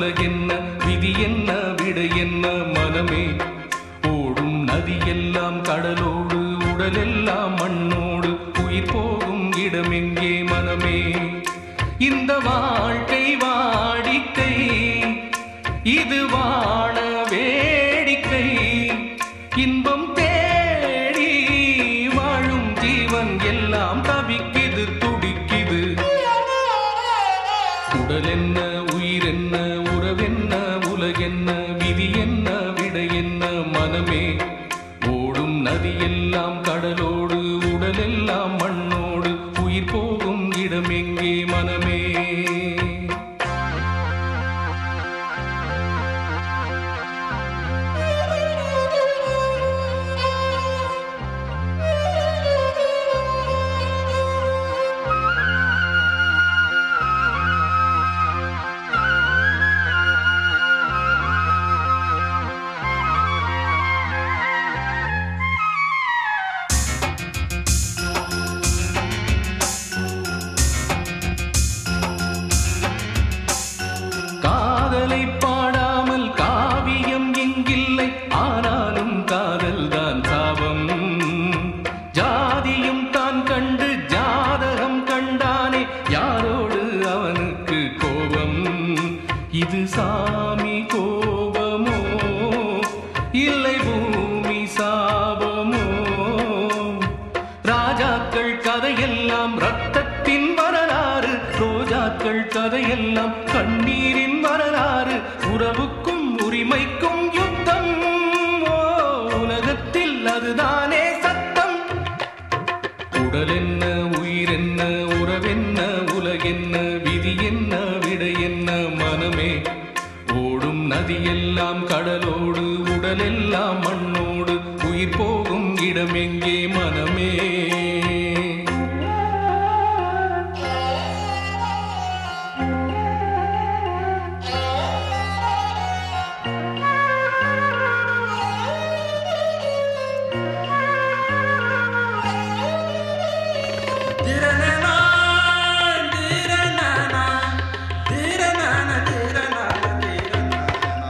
உலகென்ன விதி என்ன விடை என்ன மனமே ஓடும் நதி எல்லாம் கடலோடு உடலெல்லாம் மண்ணோடு உயிர் போகும் இடமெங்கே மனமே இந்த வாழ்க்கை வாடிக்கை இது வாழ வேடிக்கை இன்பம் தேடி வாழும் ஜீவன் எல்லாம் தவிக்குது துடிக்குது உடல் என்ன உயிர் என்ன உறவென்ன உலகென்ன விதி என்ன விடை என்ன மனமே ஓடும் நதி எல்லாம் கடலோடு உடலெல்லாம் மண்ணோடு உயிர் போகும் இடமெங்கே மனமே காதலை பாடாமல் காவியம் எங்கில்லை ஆனாலும் காதல் தான் சாபம் ஜாதியும் தான் கண்டு ஜாதகம் கண்டானே யாரோடு அவனுக்கு கோபம் இது சாமி கோபமோ இல்லை பூமி சாபமோ ராஜாக்கள் கதையெல்லாம் ரத்தத்தின் வரலாறு ரோஜாக்கள் கதையெல்லாம் கண்ணீரின் வரலாறு உறவுக்கும் உரிமைக்கும் யுத்தம் ஓ, உலகத்தில் அதுதானே சத்தம் உடல் என்ன உயிர் என்ன உறவென்ன உலகென்ன விதி என்ன விடை என்ன மனமே ஓடும் நதியெல்லாம் கடலோடு உடலெல்லாம் மண்ணோடு உயிர் போகும் இடமெங்கே மனமே திரணனா, திரணனா, திரணனா, திரணனா, திரணனா.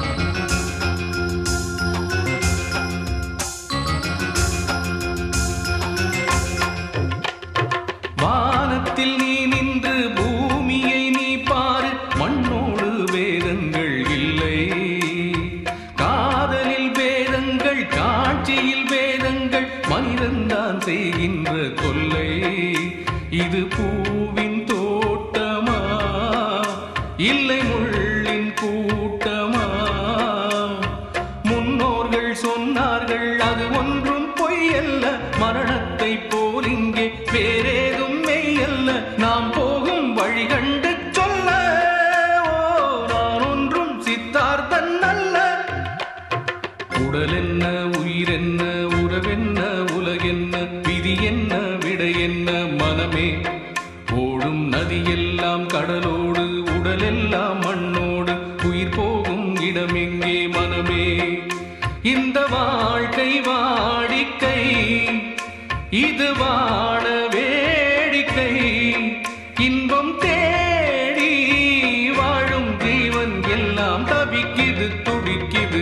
வானத்தில் நீ நின்று பூமியை நீ பாரு மண்ணோடு வேதங்கள் இல்லை காதலில் வேதங்கள் காட்சியில் வேதங்கள் மனிதன்தான் செய்கின்ற கொல்லை இது பூவின் தோட்டமா இல்லை முள்ளின் கூட்டமா முன்னோர்கள் சொன்னார்கள் அது ஒன்றும் பொய்யல்ல மரணத்தை போல் இங்கே வேறேதும் மெய்யல்ல நாம் போகும் வழி கண்டு சொல்ல ஓ நான் ஒன்றும் சித்தார்த்தன் அல்ல உடல் என்ன உயிர் என்ன உறவென்ன உலகென்ன விதி என்ன விடை என்ன மனமே ஓடும் நதியெல்லாம் கடலோடு உடலெல்லாம் மண்ணோடு உயிர் போகும் இடமெங்கே மனமே இந்த வாழ்க்கை வாடிக்கை இது வாழ வேடிக்கை இன்பம் தேடி வாழும் ஜீவன் எல்லாம் தவிக்குது துடிக்குது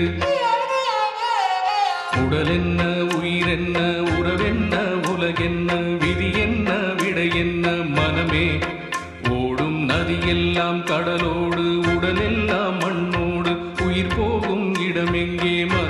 உடல் என்ன உயிர் என்ன உறவென்ன உலகென்ன விதி என்ன விடை என்ன மனமே ஓடும் நதியெல்லாம் கடலோடு உடலெல்லாம் மண்ணோடு உயிர் போகும் இடமெங்கே மனமே